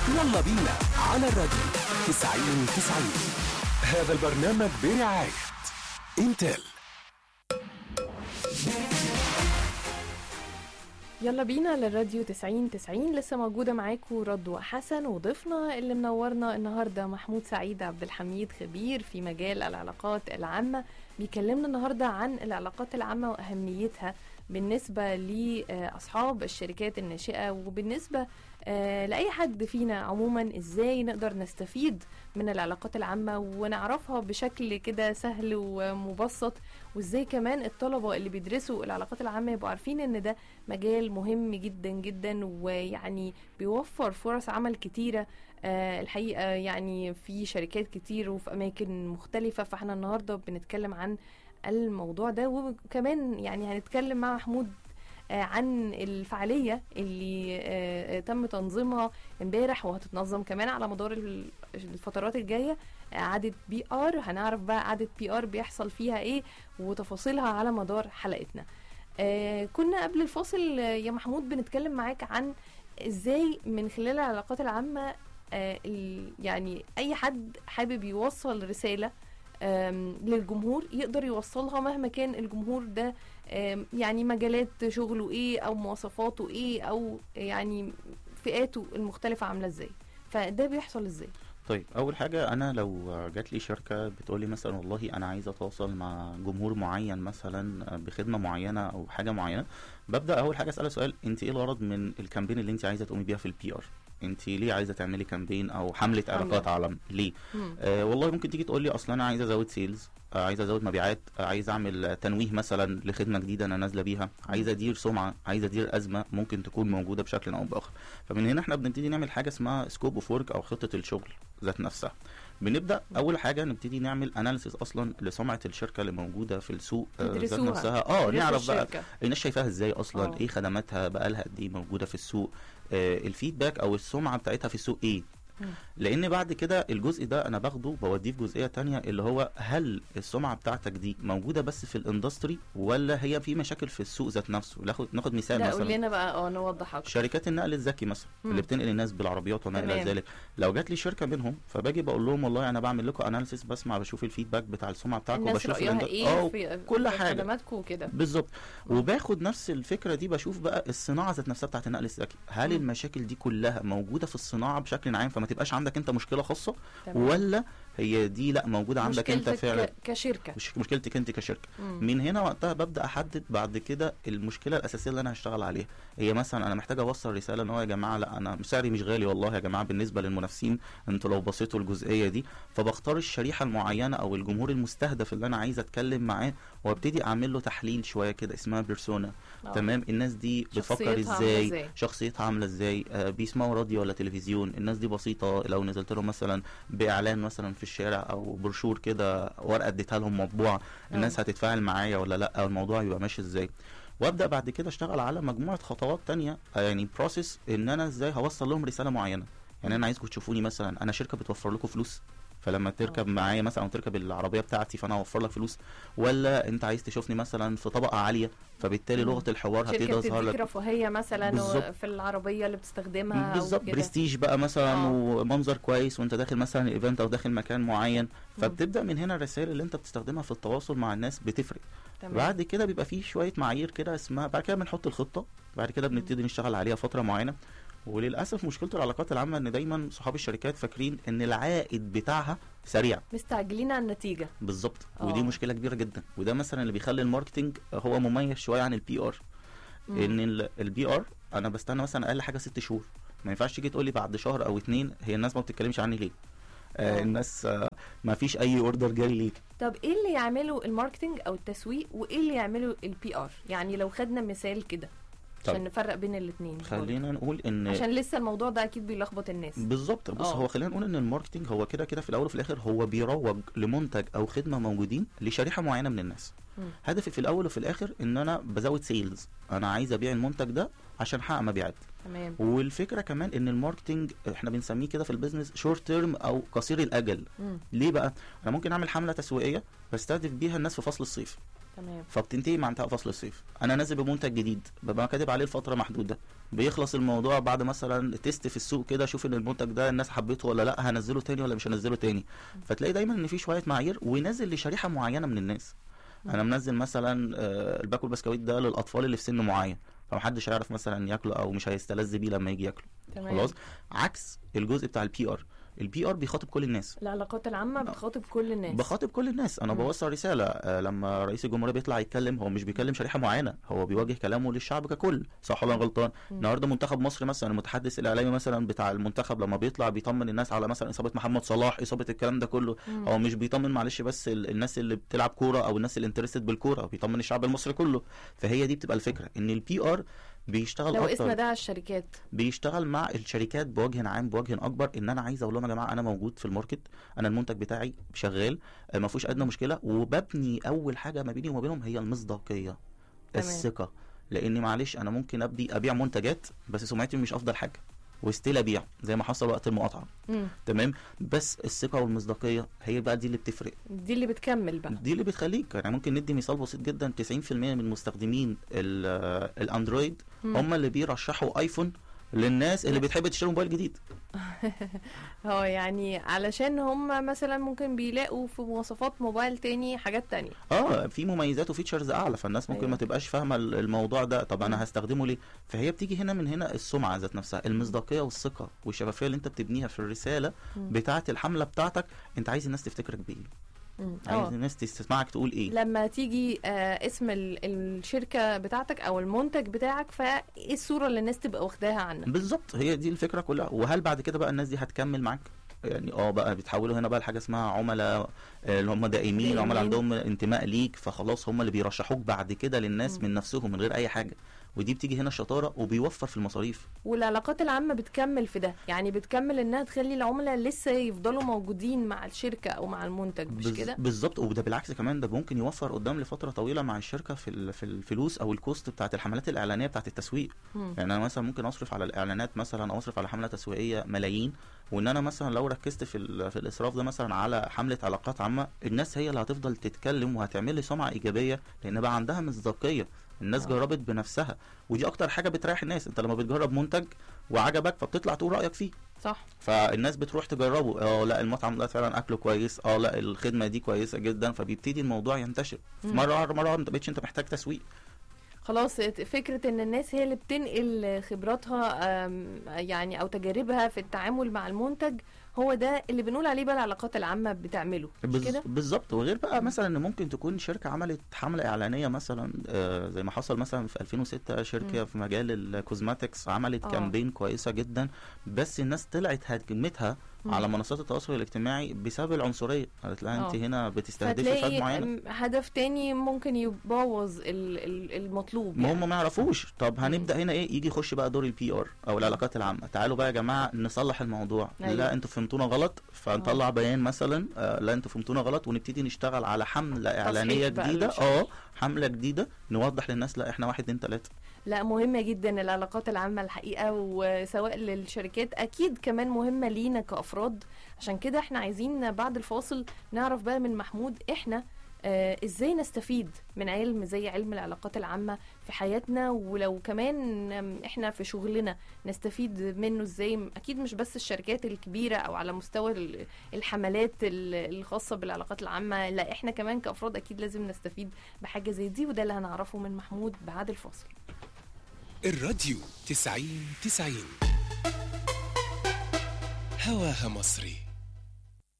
يلا بينا على الراديو 90 90 هذا البرنامج برعاية انتل يلا بينا للراديو 90 90 لسه موجودة معاكم رضوى حسن وضيفنا اللي منورنا النهاردة محمود سعيد عبد الحميد خبير في مجال العلاقات العامة بيكلمنا النهاردة عن العلاقات العامة وأهميتها بالنسبة لأصحاب الشركات الناشئة وبالنسبة آه، لأي حد فينا عموما إزاي نقدر نستفيد من العلاقات العامة ونعرفها بشكل كده سهل ومبسط وإزاي كمان الطلبة اللي بيدرسوا العلاقات العامة يبقوا عارفين إن ده مجال مهم جدا جدا ويعني بيوفر فرص عمل كتيرة آه، الحقيقة يعني في شركات كتير وفي أماكن مختلفة فاحنا النهاردة بنتكلم عن الموضوع ده وكمان يعني هنتكلم مع محمود آه، عن الفعالية اللي آه، آه، تم تنظيمها امبارح وهتتنظم كمان على مدار ال- الفترات الجاية قعدة بي ار هنعرف بقى قعدة بي ار بيحصل فيها ايه وتفاصيلها على مدار حلقتنا آه كنا قبل الفاصل آه، يا محمود بنتكلم معاك عن ازاي من خلال العلاقات العامة آه ال- يعني اي حد حابب يوصل رسالة آم، للجمهور يقدر يوصلها مهما كان الجمهور ده آم، يعني مجالات شغله ايه او مواصفاته ايه او يعني فئاته المختلفة عاملة ازاي فده بيحصل ازاي طيب اول حاجه انا لو جات لي شركه بتقول لي مثلا والله انا عايز اتواصل مع جمهور معين مثلا بخدمه معينه او حاجه معينه ببدا اول حاجه اسالها سؤال انت ايه الغرض من الكامبين اللي انت عايزه تقومي بيها في البي ار انت ليه عايزه تعملي كامبين او حمله حملة. علاقات عالم ليه مم. آه والله ممكن تيجي تقول لي اصلا انا عايز ازود سيلز آه عايز ازود مبيعات آه عايز اعمل تنويه مثلا لخدمه جديده انا نازله بيها عايز ادير سمعه عايز ادير ازمه ممكن تكون موجوده بشكل او باخر فمن هنا احنا بنبتدي نعمل حاجه اسمها سكوب اوف ورك او خطه الشغل ذات نفسها بنبدا اول حاجه نبتدي نعمل اناليسيس اصلا لسمعه الشركه اللي موجوده في السوق آه، ذات تدرسوها. نفسها اه تدرسوا نعرف بقى الشركة. الناس شايفاها ازاي اصلا آه. ايه خدماتها بقى لها قد ايه موجوده في السوق آه الفيدباك او السمعه بتاعتها في السوق ايه مم. لان بعد كده الجزء ده انا باخده بوديه في جزئيه تانية اللي هو هل السمعه بتاعتك دي موجوده بس في الاندستري ولا هي في مشاكل في السوق ذات نفسه ناخد ناخد مثال لا قول مثلا لنا بقى اه نوضح اكتر شركات النقل الذكي مثلا مم. اللي بتنقل الناس بالعربيات وما الى تمام. ذلك لو جات لي شركه منهم فباجي بقول لهم والله انا بعمل لكم اناليسيس بسمع بشوف الفيدباك بتاع السمعه بتاعكم الناس وبشوف رأيها الإند- ايه آه، في كل في حاجه خدماتكم وكده بالظبط وباخد نفس الفكره دي بشوف بقى الصناعه ذات نفسها بتاعت النقل الذكي هل مم. المشاكل دي كلها موجوده في الصناعه بشكل عام فما تبقاش عندك انت مشكله خاصه تمام. ولا هي دي لا موجوده عندك انت مشكلتك فعلا ك- كشركة مش مشكلتك انت كشركه مم. من هنا وقتها ببدا احدد بعد كده المشكله الاساسيه اللي انا هشتغل عليها هي مثلا انا محتاج اوصل رساله ان هو يا جماعه لا انا سعري مش غالي والله يا جماعه بالنسبه للمنافسين انتوا لو بصيتوا الجزئيه دي فبختار الشريحه المعينه او الجمهور المستهدف اللي انا عايز اتكلم معاه وابتدي اعمل له تحليل شويه كده اسمها بيرسونا آه. تمام الناس دي بتفكر شخصيتها عاملة ازاي إزاي؟ شخصيتها عامله ازاي آه بيسمعوا راديو ولا تلفزيون الناس دي بسيطه لو نزلت لهم مثلا باعلان مثلا في الشارع او بروشور كده ورقه اديتها لهم مطبوعه الناس آه. هتتفاعل معايا ولا لا الموضوع يبقى ماشي ازاي وابدا بعد كده اشتغل على مجموعه خطوات تانية آه، يعني بروسيس ان انا ازاي هوصل لهم رساله معينه يعني انا عايزكم تشوفوني مثلا انا شركه بتوفر لكم فلوس فلما تركب آه. معايا مثلا او تركب العربيه بتاعتي فانا اوفر لك فلوس ولا انت عايز تشوفني مثلا في طبقه عاليه فبالتالي مم. لغه الحوار هبتدي شركة اظهر بتديك لك رفاهية مثلا بالظبط. في العربية اللي بتستخدمها أو بالظبط كده. برستيج بقى مثلا آه. ومنظر كويس وانت داخل مثلا ايفنت او داخل مكان معين فبتبدا من هنا الرسائل اللي انت بتستخدمها في التواصل مع الناس بتفرق تمام. بعد كده بيبقى فيه شويه معايير كده اسمها بعد كده بنحط الخطه بعد كده بنبتدي نشتغل عليها فتره معينه وللاسف مشكله العلاقات العامه ان دايما صحاب الشركات فاكرين ان العائد بتاعها سريع مستعجلين على النتيجة بالظبط آه. ودي مشكله كبيره جدا وده مثلا اللي بيخلي الماركتنج هو مميز شويه عن البي ار مم. ان البي ار انا بستنى مثلا اقل حاجه ست شهور ما ينفعش تيجي تقول لي بعد شهر او اتنين هي الناس ما بتتكلمش عني ليه آه آه. الناس آه ما فيش اي اوردر جاي ليك طب ايه اللي يعمله الماركتينج او التسويق وايه اللي يعمله البي ار يعني لو خدنا مثال كده عشان طب نفرق بين الاثنين خلينا نقول ان عشان لسه الموضوع ده اكيد بيلخبط الناس بالظبط بص آه. هو خلينا نقول ان الماركتنج هو كده كده في الاول وفي الاخر هو بيروج لمنتج او خدمه موجودين لشريحه معينه من الناس مم. هدفي في الاول وفي الاخر ان انا بزود سيلز انا عايز ابيع المنتج ده عشان احقق مبيعات تمام والفكره كمان ان الماركتنج احنا بنسميه كده في البيزنس شورت تيرم او قصير الاجل مم. ليه بقى انا ممكن اعمل حمله تسويقيه بستهدف بيها الناس في فصل الصيف تمام فبتنتهي مع انتهاء فصل الصيف انا نازل بمنتج جديد ببقى كاتب عليه لفتره محدوده بيخلص الموضوع بعد مثلا تيست في السوق كده اشوف ان المنتج ده الناس حبيته ولا لا هنزله تاني ولا مش هنزله تاني فتلاقي دايما ان في شويه معايير ونازل لشريحه معينه من الناس انا منزل مثلا آه، الباكو البسكويت ده للاطفال اللي في سن معين فمحدش هيعرف مثلا ياكله او مش هيستلذ بيه لما يجي ياكله تمام خلاص عكس الجزء بتاع البي ار البي ار بيخاطب كل الناس العلاقات العامه بتخاطب كل الناس بخاطب كل الناس انا مم. بوصل رساله آه، لما رئيس الجمهوريه بيطلع يتكلم هو مش بيكلم شريحه معينه هو بيوجه كلامه للشعب ككل صح ولا أنا غلطان مم. النهارده منتخب مصر مثلا المتحدث الاعلامي مثلا بتاع المنتخب لما بيطلع بيطمن الناس على مثلا اصابه محمد صلاح اصابه الكلام ده كله مم. هو مش بيطمن معلش بس ال- الناس اللي بتلعب كوره او الناس اللي انترستد بالكوره بيطمن الشعب المصري كله فهي دي بتبقى الفكره ان البي ار بيشتغل لو اكتر اسم ده على الشركات بيشتغل مع الشركات بوجه عام بوجه اكبر ان انا عايز اقول لهم يا جماعه انا موجود في الماركت انا المنتج بتاعي شغال آه، ما فيهوش ادنى مشكله وببني اول حاجه ما بيني وما بينهم هي المصداقيه تمام. الثقه لان معلش انا ممكن ابدي ابيع منتجات بس سمعتي مش افضل حاجه وستيل ابيع زي ما حصل وقت المقاطعه مم. تمام بس الثقه والمصداقيه هي بقى دي اللي بتفرق دي اللي بتكمل بقى دي اللي بتخليك يعني ممكن ندي مثال بسيط جدا 90% من مستخدمين ال- آه، الاندرويد مم. هم اللي بيرشحوا ايفون للناس اللي بتحب تشتري موبايل جديد اه يعني علشان هم مثلا ممكن بيلاقوا في مواصفات موبايل تاني حاجات تانية اه في مميزات وفيتشرز اعلى فالناس ممكن أيوة. ما تبقاش فاهمه ال- الموضوع ده طب مم. انا هستخدمه ليه فهي بتيجي هنا من هنا السمعه ذات نفسها المصداقيه والثقه والشفافيه اللي انت بتبنيها في الرساله مم. بتاعه الحمله بتاعتك انت عايز الناس تفتكرك بايه مم. عايز اه الناس تسمعك تقول ايه لما تيجي آه اسم ال- الشركة بتاعتك او المنتج بتاعك فايه الصورة اللي الناس تبقى واخداها عنك بالظبط هي دي الفكره كلها وهل بعد كده بقى الناس دي هتكمل معاك يعني اه بقى بيتحولوا هنا بقى لحاجه اسمها عملاء آه، اللي هم دائمين دائمين. عملاء عندهم انتماء ليك فخلاص هم اللي بيرشحوك بعد كده للناس مم. من نفسهم من غير اي حاجه ودي بتيجي هنا الشطاره وبيوفر في المصاريف والعلاقات العامة بتكمل في ده يعني بتكمل انها تخلي العملاء لسه يفضلوا موجودين مع الشركة او مع المنتج مش بز- كده بالظبط وده بالعكس كمان ده ممكن يوفر قدام لفتره طويله مع الشركه في ال- في الفلوس او الكوست بتاعت الحملات الاعلانيه بتاعت التسويق مم. يعني انا مثلا ممكن اصرف على الاعلانات مثلا او اصرف على حمله تسويقيه ملايين وان انا مثلا لو ركزت في ال- في الاسراف ده مثلا على حمله علاقات عامه الناس هي اللي هتفضل تتكلم وهتعمل لي سمعه ايجابيه لان بقى عندها مصداقيه الناس آه. جربت بنفسها ودي اكتر حاجه بتريح الناس انت لما بتجرب منتج وعجبك فبتطلع تقول رايك فيه صح فالناس بتروح تجربه اه لا المطعم ده فعلا اكله كويس اه لا الخدمه دي كويسه جدا فبيبتدي الموضوع ينتشر مم. مره مره مره انت بقتش انت محتاج تسويق خلاص فكرة ان الناس هي اللي بتنقل خبراتها آم، يعني او تجاربها في التعامل مع المنتج هو ده اللي بنقول عليه بقى العلاقات العامة بتعمله مش بز- كده بالظبط وغير بقى مثلا ان ممكن تكون شركه عملت حمله اعلانيه مثلا آه زي ما حصل مثلا في 2006 شركه مم. في مجال الكوزماتكس عملت آه. كامبين كويسه جدا بس الناس طلعت هاجمتها مم. على منصات التواصل الاجتماعي بسبب العنصريه قالت لها انت آه. هنا بتستهدفي فئات فتلاقي معينه أم، هدف تاني ممكن يبوظ ال- ال- المطلوب ما يعني. هم ما يعرفوش طب هنبدا هنا ايه يجي يخش بقى دور البي ار او العلاقات العامه تعالوا بقى يا جماعه نصلح الموضوع أيوة. لا انتوا فهمتونا غلط فنطلع بيان مثلا آه لا انتوا فهمتونا غلط ونبتدي نشتغل على حمله اعلانيه بقى جديده للشغل. اه حمله جديده نوضح للناس لا احنا واحد اتنين تلاته لا مهمة جدا العلاقات العامة الحقيقة وسواء للشركات أكيد كمان مهمة لينا كأفراد عشان كده احنا عايزين بعد الفاصل نعرف بقى من محمود احنا آه ازاي نستفيد من علم زي علم العلاقات العامة في حياتنا ولو كمان آم، احنا في شغلنا نستفيد منه ازاي اكيد مش بس الشركات الكبيرة او على مستوى ال- الحملات ال- الخاصة بالعلاقات العامة لا احنا كمان كأفراد اكيد لازم نستفيد بحاجة زي دي وده اللي هنعرفه من محمود بعد الفاصل الراديو تسعين تسعين هواها مصري